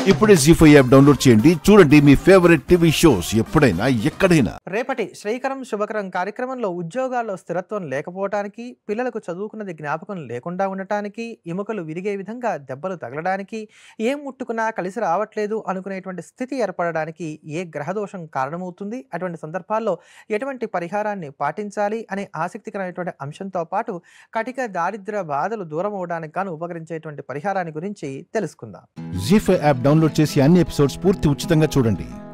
ఇప్పుడే G five app download చేయండి చూడండి మీ ఫేవరెట్ టీవీ షోస్ ఎప్పుడైనా ఎక్కడైనా రేపటి శ్రీకరం శుభకరం కార్యక్రమంలో ఉద్యోగాల్లో స్థిరత్వం లేకపోవటానికి పిల్లలకు చదువుకున్నది జ్ఞాపకం లేకుండా ఉండటానికి ఎముకలు విరిగే విధంగా దెబ్బలు తగలడానికి ఏం ముట్టుకున్నా కలిసి రావట్లేదు అనుకునేటువంటి స్థితి ఏర్పడడానికి ఏ గ్రహదోషం కారణమవుతుంది అటువంటి సందర్భాల్లో ఎటువంటి పరిహారాన్ని పాటించాలి అనే ఆసక్తికరమైనటువంటి అంశంతో పాటు కటిక దారిద్ర్య బాధలు దూరం అవడానికి గాను ఉపకరించేటువంటి పరిహారాన్ని గురించి తెలుసుకుందాం జీ ఫైవ్ యాప్ డౌన్లోడ్ చేసి అన్ని ఎపిసోడ్స్ పూర్తి ఉచితంగా చూడండి